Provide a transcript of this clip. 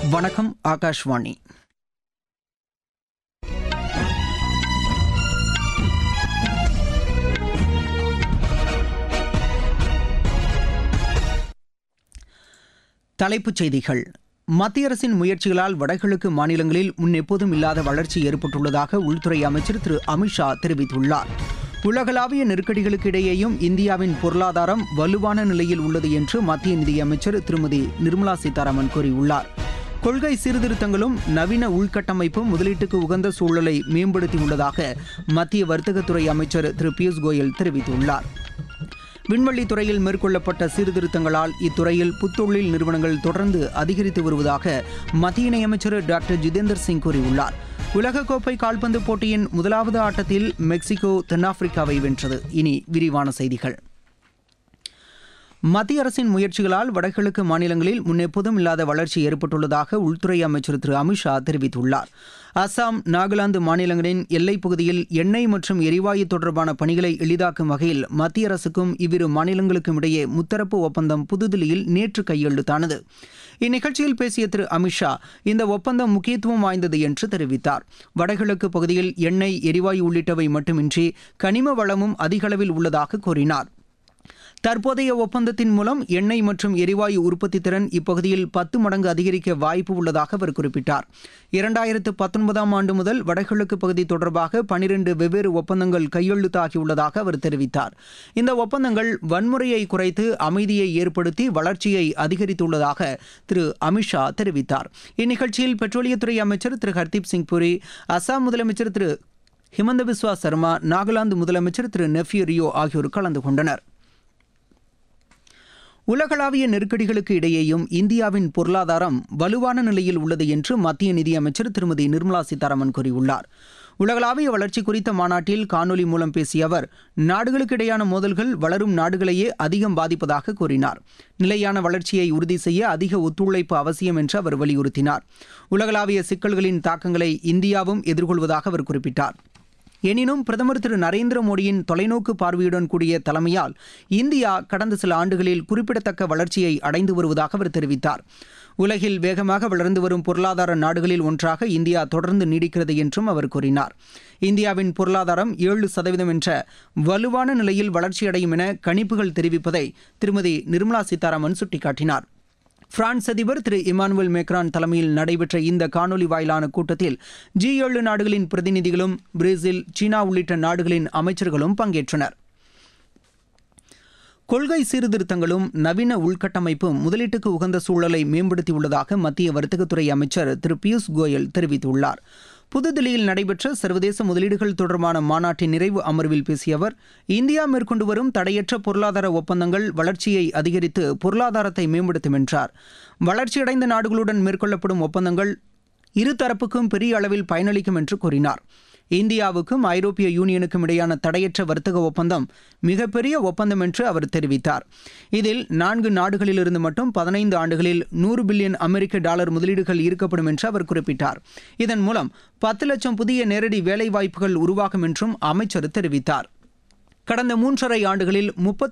வணக்கம் ஆகாஷ்வாணி தலைப்புச் செய்திகள் மத்திய அரசின் முயற்சிகளால் வடகிழக்கு மாநிலங்களில் முன்னெப்போதும் இல்லாத வளர்ச்சி ஏற்பட்டுள்ளதாக உள்துறை அமைச்சர் திரு அமித்ஷா தெரிவித்துள்ளார் உலகளாவிய நெருக்கடிகளுக்கு இடையேயும் இந்தியாவின் பொருளாதாரம் வலுவான நிலையில் உள்ளது என்று மத்திய நிதியமைச்சர் திருமதி நிர்மலா சீதாராமன் கூறியுள்ளார் கொள்கை சீர்திருத்தங்களும் நவீன உள்கட்டமைப்பும் முதலீட்டுக்கு உகந்த சூழலை மேம்படுத்தியுள்ளதாக மத்திய வர்த்தகத்துறை அமைச்சர் திரு பியூஷ் கோயல் தெரிவித்துள்ளார் விண்வெளி துறையில் மேற்கொள்ளப்பட்ட சீர்திருத்தங்களால் இத்துறையில் புத்தொழில் நிறுவனங்கள் தொடர்ந்து அதிகரித்து வருவதாக மத்திய இணையமைச்சர் டாக்டர் ஜிதேந்தர் சிங் கூறியுள்ளார் உலகக்கோப்பை கால்பந்து போட்டியின் முதலாவது ஆட்டத்தில் மெக்சிகோ தென்னாப்பிரிக்காவை வென்றது இனி விரிவான செய்திகள் மத்திய அரசின் முயற்சிகளால் வடகிழக்கு மாநிலங்களில் முன்னெப்போதும் இல்லாத வளர்ச்சி ஏற்பட்டுள்ளதாக உள்துறை அமைச்சர் திரு அமித்ஷா தெரிவித்துள்ளார் அசாம் நாகாலாந்து மாநிலங்களின் எல்லைப் பகுதியில் எண்ணெய் மற்றும் எரிவாயு தொடர்பான பணிகளை எளிதாக்கும் வகையில் மத்திய அரசுக்கும் இவ்விரு மாநிலங்களுக்கும் இடையே முத்தரப்பு ஒப்பந்தம் புதுதில்லியில் நேற்று கையெழுத்தானது இந்நிகழ்ச்சியில் பேசிய திரு அமித்ஷா இந்த ஒப்பந்தம் முக்கியத்துவம் வாய்ந்தது என்று தெரிவித்தார் வடகிழக்கு பகுதியில் எண்ணெய் எரிவாயு உள்ளிட்டவை மட்டுமின்றி கனிம வளமும் அதிகளவில் உள்ளதாக கூறினார் தற்போதைய ஒப்பந்தத்தின் மூலம் எண்ணெய் மற்றும் எரிவாயு உற்பத்தி திறன் இப்பகுதியில் பத்து மடங்கு அதிகரிக்க வாய்ப்பு உள்ளதாக அவர் குறிப்பிட்டார் இரண்டாயிரத்து பத்தொன்பதாம் ஆண்டு முதல் வடகிழக்கு பகுதி தொடர்பாக பனிரெண்டு வெவ்வேறு ஒப்பந்தங்கள் கையெழுத்தாகியுள்ளதாக அவர் தெரிவித்தார் இந்த ஒப்பந்தங்கள் வன்முறையை குறைத்து அமைதியை ஏற்படுத்தி வளர்ச்சியை அதிகரித்துள்ளதாக திரு அமித்ஷா தெரிவித்தார் இந்நிகழ்ச்சியில் பெட்ரோலியத்துறை அமைச்சர் திரு ஹர்தீப் சிங் புரி அசாம் முதலமைச்சர் திரு ஹிமந்த பிஸ்வா சர்மா நாகாலாந்து முதலமைச்சர் திரு நெஃப்யூ ரியோ ஆகியோர் கலந்து கொண்டனர் உலகளாவிய நெருக்கடிகளுக்கு இடையேயும் இந்தியாவின் பொருளாதாரம் வலுவான நிலையில் உள்ளது என்று மத்திய நிதியமைச்சர் திருமதி நிர்மலா சீதாராமன் கூறியுள்ளார் உலகளாவிய வளர்ச்சி குறித்த மாநாட்டில் காணொலி மூலம் பேசிய அவர் நாடுகளுக்கு இடையான மோதல்கள் வளரும் நாடுகளையே அதிகம் பாதிப்பதாக கூறினார் நிலையான வளர்ச்சியை உறுதி செய்ய அதிக ஒத்துழைப்பு அவசியம் என்று அவர் வலியுறுத்தினார் உலகளாவிய சிக்கல்களின் தாக்கங்களை இந்தியாவும் எதிர்கொள்வதாக அவர் குறிப்பிட்டார் எனினும் பிரதமர் திரு நரேந்திர மோடியின் தொலைநோக்கு பார்வையுடன் கூடிய தலைமையால் இந்தியா கடந்த சில ஆண்டுகளில் குறிப்பிடத்தக்க வளர்ச்சியை அடைந்து வருவதாக அவர் தெரிவித்தார் உலகில் வேகமாக வளர்ந்து வரும் பொருளாதார நாடுகளில் ஒன்றாக இந்தியா தொடர்ந்து நீடிக்கிறது என்றும் அவர் கூறினார் இந்தியாவின் பொருளாதாரம் ஏழு சதவீதம் என்ற வலுவான நிலையில் வளர்ச்சியடையும் என கணிப்புகள் தெரிவிப்பதை திருமதி நிர்மலா சீதாராமன் சுட்டிக்காட்டினார் பிரான்ஸ் அதிபர் திரு இமானுவேல் மேக்ரான் தலைமையில் நடைபெற்ற இந்த காணொலி வாயிலான கூட்டத்தில் ஜி ஏழு நாடுகளின் பிரதிநிதிகளும் பிரேசில் சீனா உள்ளிட்ட நாடுகளின் அமைச்சர்களும் பங்கேற்றனர் கொள்கை சீர்திருத்தங்களும் நவீன உள்கட்டமைப்பும் முதலீட்டுக்கு உகந்த சூழலை மேம்படுத்தியுள்ளதாக மத்திய வர்த்தகத்துறை அமைச்சர் திரு பியூஷ் கோயல் தெரிவித்துள்ளார் புதுதில்லியில் நடைபெற்ற சர்வதேச முதலீடுகள் தொடர்பான மாநாட்டின் நிறைவு அமர்வில் பேசிய அவர் இந்தியா மேற்கொண்டு வரும் தடையற்ற பொருளாதார ஒப்பந்தங்கள் வளர்ச்சியை அதிகரித்து பொருளாதாரத்தை மேம்படுத்தும் என்றார் வளர்ச்சியடைந்த நாடுகளுடன் மேற்கொள்ளப்படும் ஒப்பந்தங்கள் இருதரப்புக்கும் பெரிய அளவில் பயனளிக்கும் என்று கூறினார் இந்தியாவுக்கும் ஐரோப்பிய யூனியனுக்கும் இடையான தடையற்ற வர்த்தக ஒப்பந்தம் மிகப்பெரிய ஒப்பந்தம் என்று அவர் தெரிவித்தார் இதில் நான்கு நாடுகளிலிருந்து மட்டும் பதினைந்து ஆண்டுகளில் நூறு பில்லியன் அமெரிக்க டாலர் முதலீடுகள் ஈர்க்கப்படும் என்று அவர் குறிப்பிட்டார் இதன் மூலம் பத்து லட்சம் புதிய நேரடி வேலைவாய்ப்புகள் உருவாகும் என்றும் அமைச்சர் தெரிவித்தார் கடந்த மூன்றரை ஆண்டுகளில் முப்பத்தி